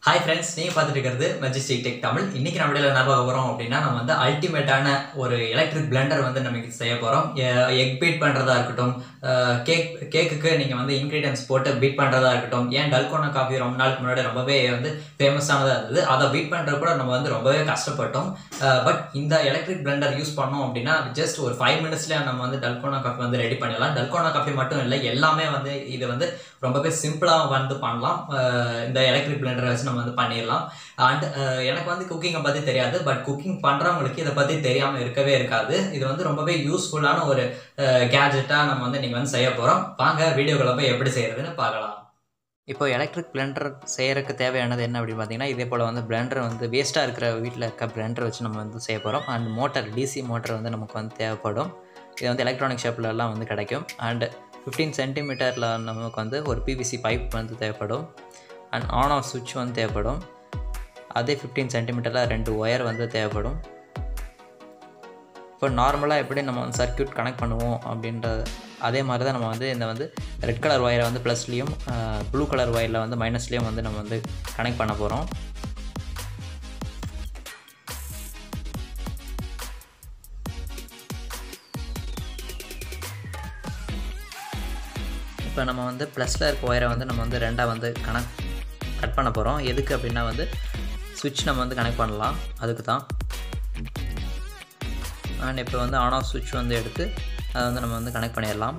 hi friends நீங்கள் பார்த்துட்டு இருக்கிறது மெஜிஸ்டிக் டெக் தமிழ் இன்னைக்கு நம்ம வீடியோவில் என்ன பார்க்க போகிறோம் அப்படின்னா நம்ம வந்து அல்டிமேட்டான ஒரு எலக்ட்ரிக் பிளெண்டர் வந்து நமக்கு செய்ய போகிறோம் எக் பீட் பண்ணுறதா இருக்கட்டும் கேக் கேக்குக்கு நீங்கள் வந்து இன்க்ரீடியன்ஸ் போட்டு பீட் பண்ணுறதா இருக்கட்டும் ஏன் டல்கோனா காஃபி ரொம்ப நாளுக்கு முன்னாடி ரொம்பவே வந்து ஃபேமஸானதாக இருந்தது அதை பீட் பண்ணுறது கூட நம்ம வந்து ரொம்பவே கஷ்டப்பட்டோம் பட் இந்த எலக்ட்ரிக் பிளெண்டர் யூஸ் பண்ணோம் அப்படின்னா ஜஸ்ட் ஒரு ஃபைவ் மினிட்ஸ்லேயே நம்ம வந்து டல்கோனா காஃபி வந்து ரெடி பண்ணிடலாம் டல்கோனா காஃபி மட்டும் இல்லை எல்லாமே வந்து இது வந்து ரொம்பவே சிம்பிளாக வந்து பண்ணலாம் அஹ் இந்த எலக்ட்ரிக் பிளெண்டரை வச்சு நம்ம வந்து பண்ணிடலாம் அண்ட் எனக்கு வந்து குக்கிங்கை பற்றி தெரியாது பட் குக்கிங் பண்ணுறவங்களுக்கு இதை பற்றி தெரியாமல் இருக்கவே இருக்காது இது வந்து ரொம்பவே யூஸ்ஃபுல்லான ஒரு கேஜெட்டாக நம்ம வந்து நீங்கள் வந்து செய்ய போகிறோம் வாங்க வீடியோக்களை போய் எப்படி செய்கிறதுன்னு பார்க்கலாம் இப்போ எலக்ட்ரிக் பிளெண்டர் செய்கிறதுக்கு தேவையானது என்ன அப்படின்னு பார்த்தீங்கன்னா இதே போல் வந்து பிளெண்டர் வந்து வேஸ்ட்டாக இருக்கிற வீட்டில் இருக்க பிளெண்டர் வச்சு நம்ம வந்து செய்ய போகிறோம் அண்ட் மோட்டர் டிசி மோட்டர் வந்து நமக்கு வந்து தேவைப்படும் இது வந்து எலக்ட்ரானிக் ஷாப்லலாம் வந்து கிடைக்கும் அண்ட் ஃபிஃப்டீன் சென்டிமீட்டரில் நமக்கு வந்து ஒரு பிவிசி பைப் வந்து தேவைப்படும் அண்ட் ஆன் ஆஃப் சுவிட்ச் வந்து தேவைப்படும் அதே ஃபிஃப்டீன் சென்டிமீட்டரில் ரெண்டு ஒயர் வந்து தேவைப்படும் இப்போ நார்மலாக எப்படி நம்ம வந்து சர்க்கியூட் கனெக்ட் பண்ணுவோம் அப்படின்ற அதே மாதிரி தான் நம்ம வந்து இந்த வந்து ரெட் கலர் ஒயரை வந்து ப்ளஸ்லேயும் ப்ளூ கலர் ஒயரில் வந்து மைனஸ்லேயும் வந்து நம்ம வந்து கனெக்ட் பண்ண போகிறோம் இப்போ நம்ம வந்து ப்ளஸில் இருக்க ஒயரை வந்து நம்ம வந்து ரெண்டாக வந்து கனெக்ட் கட் பண்ண போகிறோம் எதுக்கு அப்படின்னா வந்து சுவிட்ச் நம்ம வந்து கனெக்ட் பண்ணலாம் அதுக்கு தான் அண்ட் இப்போ வந்து ஆன் ஆஃப் சுவிட்ச் வந்து எடுத்து அதை வந்து நம்ம வந்து கனெக்ட் பண்ணிடலாம்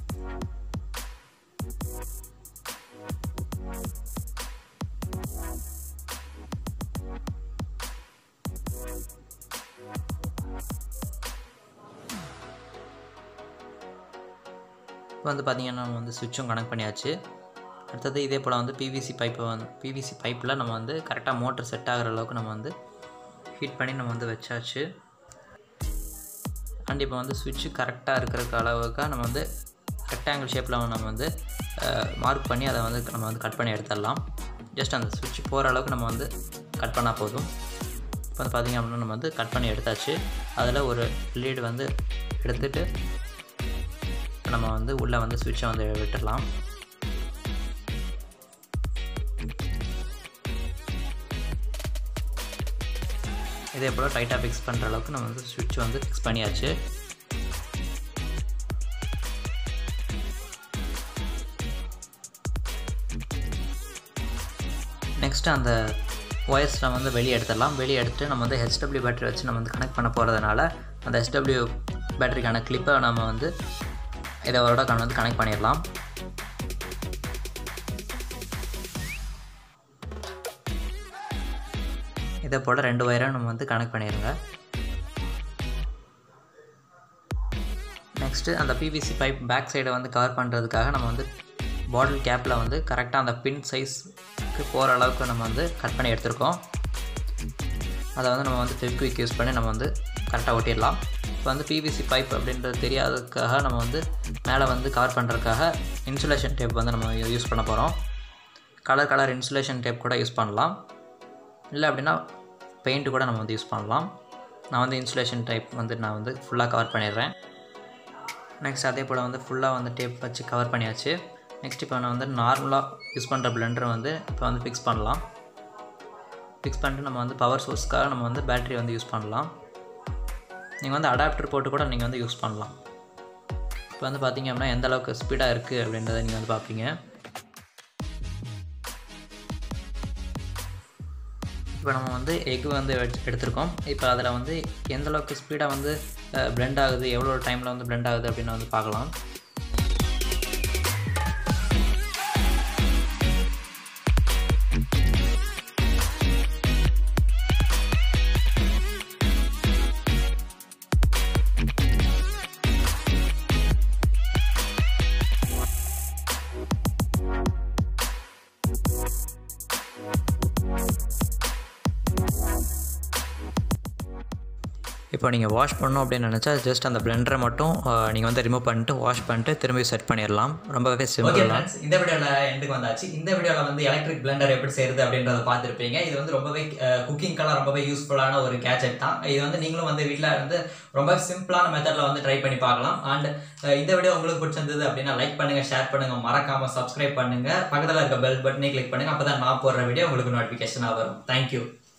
இப்போ வந்து பார்த்திங்கன்னா நம்ம வந்து சுவிட்சும் கனெக்ட் பண்ணியாச்சு அடுத்தது இதே போல் வந்து பிவிசி பைப்பை வந்து பிவிசி பைப்பில் நம்ம வந்து கரெக்டாக மோட்டர் செட் ஆகிற அளவுக்கு நம்ம வந்து ஹீட் பண்ணி நம்ம வந்து வச்சாச்சு அண்ட் இப்போ வந்து சுவிட்சு கரெக்டாக இருக்கிற அளவுக்கு நம்ம வந்து ரெக்டாங்கிள் ஷேப்பில் நம்ம வந்து மார்க் பண்ணி அதை வந்து நம்ம வந்து கட் பண்ணி எடுத்துடலாம் ஜஸ்ட் அந்த சுவிட்ச் போகிற அளவுக்கு நம்ம வந்து கட் பண்ணால் போதும் இப்போ வந்து பார்த்திங்க அப்படின்னா நம்ம வந்து கட் பண்ணி எடுத்தாச்சு அதில் ஒரு லீடு வந்து எடுத்துகிட்டு நம்ம வந்து உள்ளே வந்து சுவிட்சை வந்து விட்டுடலாம் இதே போல் டைட்டாக ஃபிக்ஸ் பண்ணுற அளவுக்கு நம்ம வந்து சுவிட்ச் வந்து ஃபிக்ஸ் பண்ணியாச்சு நெக்ஸ்ட்டு அந்த ஒயர்ஸில் வந்து வெளியே எடுத்துடலாம் வெளியே எடுத்துட்டு நம்ம வந்து ஹெச்டபிள்யூ பேட்டரி வச்சு நம்ம வந்து கனெக்ட் பண்ண போகிறதுனால அந்த ஹெச்டபிள்யூ பேட்டரிக்கான கிளிப்பை நம்ம வந்து இதோட வந்து கனெக்ட் பண்ணிடலாம் இதே போல் ரெண்டு ஒயரை நம்ம வந்து கனெக்ட் பண்ணிடுங்க நெக்ஸ்ட்டு அந்த பிவிசி பைப் பேக் சைடை வந்து கவர் பண்ணுறதுக்காக நம்ம வந்து பாட்டில் கேப்பில் வந்து கரெக்டாக அந்த பின் சைஸ்க்கு போகிற அளவுக்கு நம்ம வந்து கட் பண்ணி எடுத்திருக்கோம் அதை வந்து நம்ம வந்து ஃபெவிக்விக் யூஸ் பண்ணி நம்ம வந்து கரெக்டாக ஒட்டிடலாம் இப்போ வந்து பிவிசி பைப் அப்படின்றது தெரியாததுக்காக நம்ம வந்து மேலே வந்து கவர் பண்ணுறதுக்காக இன்சுலேஷன் டேப் வந்து நம்ம யூஸ் பண்ண போகிறோம் கலர் கலர் இன்சுலேஷன் டேப் கூட யூஸ் பண்ணலாம் இல்லை அப்படின்னா பெயிண்ட்டு கூட நம்ம வந்து யூஸ் பண்ணலாம் நான் வந்து இன்சுலேஷன் டைப் வந்து நான் வந்து ஃபுல்லாக கவர் பண்ணிடுறேன் நெக்ஸ்ட் அதே போல் வந்து ஃபுல்லாக வந்து டேப் வச்சு கவர் பண்ணியாச்சு நெக்ஸ்ட் இப்போ நான் வந்து நார்மலாக யூஸ் பண்ணுற பிளெண்டரை வந்து இப்போ வந்து ஃபிக்ஸ் பண்ணலாம் ஃபிக்ஸ் பண்ணிட்டு நம்ம வந்து பவர் சோர்ஸ்க்காக நம்ம வந்து பேட்ரி வந்து யூஸ் பண்ணலாம் நீங்கள் வந்து அடாப்டர் போட்டு கூட நீங்கள் வந்து யூஸ் பண்ணலாம் இப்போ வந்து பார்த்தீங்க அப்படின்னா எந்த அளவுக்கு ஸ்பீடாக இருக்குது அப்படின்றத நீங்கள் வந்து பார்ப்பீங்க இப்போ நம்ம வந்து எக் வந்து எடுத்திருக்கோம் இப்போ அதில் வந்து எந்த அளவுக்கு ஸ்பீடாக வந்து பிளெண்ட் ஆகுது எவ்வளோ டைமில் வந்து பிளெண்ட் ஆகுது அப்படின்னு வந்து பார்க்கலாம் இப்போ நீங்கள் வாஷ் பண்ணணும் அப்படின்னு நினச்சா ஜஸ்ட் அந்த பிளெண்டரை மட்டும் நீங்கள் வந்து ரிமூவ் பண்ணிட்டு வாஷ் பண்ணிட்டு திரும்பி செட் பண்ணிடலாம் ரொம்பவே சிம்பிள் ஃப்ரெண்ட்ஸ் இந்த வீடியோவில் எண்டுக்கு வந்தாச்சு இந்த வீடியோவில் வந்து எலக்ட்ரிக் பிளெண்டர் எப்படி செய்யுது அப்படின்றத பார்த்துருப்பீங்க இது வந்து ரொம்பவே குக்கிங்க்கெல்லாம் ரொம்பவே யூஸ்ஃபுல்லான ஒரு கேஜெட் தான் இது வந்து நீங்களும் வந்து வீட்டில் வந்து ரொம்ப சிம்பிளான மெத்தடில் வந்து ட்ரை பண்ணி பார்க்கலாம் அண்ட் இந்த வீடியோ உங்களுக்கு பிடிச்சிருந்தது அப்படின்னா லைக் பண்ணுங்கள் ஷேர் பண்ணுங்கள் மறக்காமல் சப்ஸ்கிரைப் பண்ணுங்கள் பக்கத்தில் இருக்க பெல் பட்டனே கிளிக் பண்ணுங்கள் அப்போ தான் நான் போடுற வீடியோ உங்களுக்கு நோட்டிஃபிகேஷனாக வரும் தேங்க்யூ